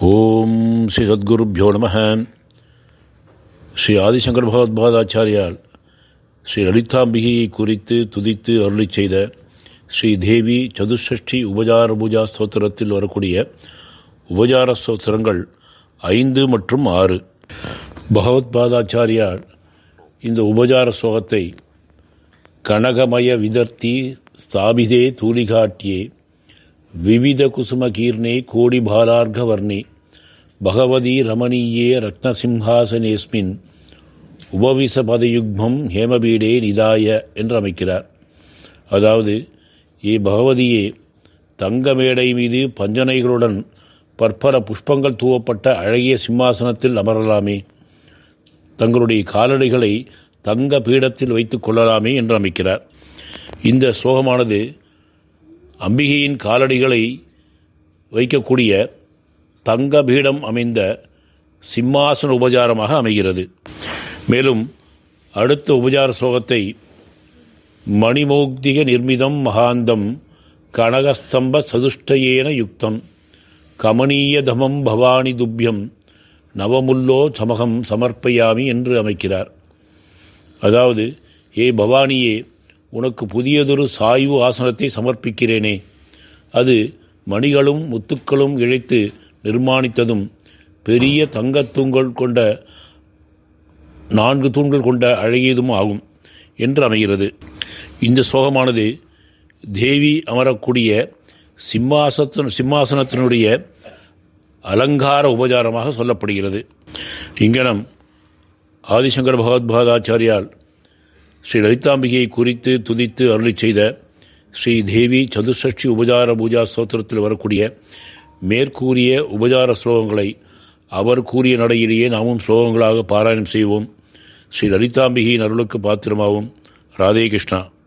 ஓம் ஸ்ரீ சத்குருப்யோ நம ஸ்ரீ ஆதிசங்கர் பகவத்பாதாச்சாரியால் ஸ்ரீ லலிதாம்பிகையை குறித்து துதித்து அருளி செய்த ஸ்ரீ தேவி சதுஷ்டி உபஜார பூஜா ஸ்தோத்திரத்தில் வரக்கூடிய உபஜார ஸ்தோத்திரங்கள் ஐந்து மற்றும் ஆறு பகவத்பாதாச்சாரியார் இந்த உபஜார ஸ்லோகத்தை கனகமய விதர்த்தி ஸ்தாபிதே தூலிகாட்டியே விவித குசும கீர்ணே கோடி பாலார்க வர்ணே பகவதி ரமணீயே ரத்னசிம்ஹாசனேஸ்மின் உபவிச பதயுக்மம் ஹேமபீடே நிதாய என்று அமைக்கிறார் அதாவது ஏ பகவதியே தங்க மேடை மீது பஞ்சனைகளுடன் பற்பல புஷ்பங்கள் தூவப்பட்ட அழகிய சிம்மாசனத்தில் அமரலாமே தங்களுடைய காலடிகளை தங்க பீடத்தில் வைத்துக் கொள்ளலாமே என்று அமைக்கிறார் இந்த ஸ்லோகமானது அம்பிகையின் காலடிகளை வைக்கக்கூடிய தங்க பீடம் அமைந்த சிம்மாசன உபச்சாரமாக அமைகிறது மேலும் அடுத்த உபச்சார ஸ்லோகத்தை மணிமோக்திக நிர்மிதம் மகாந்தம் கனகஸ்தம்ப சதுஷ்டயேன யுக்தம் கமனீயதமம் பவானி துப்பியம் நவமுல்லோ சமகம் சமர்ப்பயாமி என்று அமைக்கிறார் அதாவது ஏ பவானியே உனக்கு புதியதொரு சாய்வு ஆசனத்தை சமர்ப்பிக்கிறேனே அது மணிகளும் முத்துக்களும் இழைத்து நிர்மாணித்ததும் பெரிய தங்கத்தூண்கள் கொண்ட நான்கு தூண்கள் கொண்ட அழகியதும் ஆகும் என்று அமைகிறது இந்த சோகமானது தேவி அமரக்கூடிய சிம்மாசத்தின் சிம்மாசனத்தினுடைய அலங்கார உபச்சாரமாக சொல்லப்படுகிறது இங்கனம் ஆதிசங்கர பகவத்பாதாச்சாரியால் ஸ்ரீ லலிதாம்பிகையை குறித்து துதித்து அருளி செய்த ஸ்ரீ தேவி சதுஷ்டி உபஜார பூஜா ஸ்தோத்திரத்தில் வரக்கூடிய மேற்கூறிய உபஜார ஸ்லோகங்களை அவர் கூறிய நடையிலேயே நாமும் ஸ்லோகங்களாக பாராயணம் செய்வோம் ஸ்ரீ லலிதாம்பிகையின் அருளுக்கு பாத்திரமாவும் ராதே கிருஷ்ணா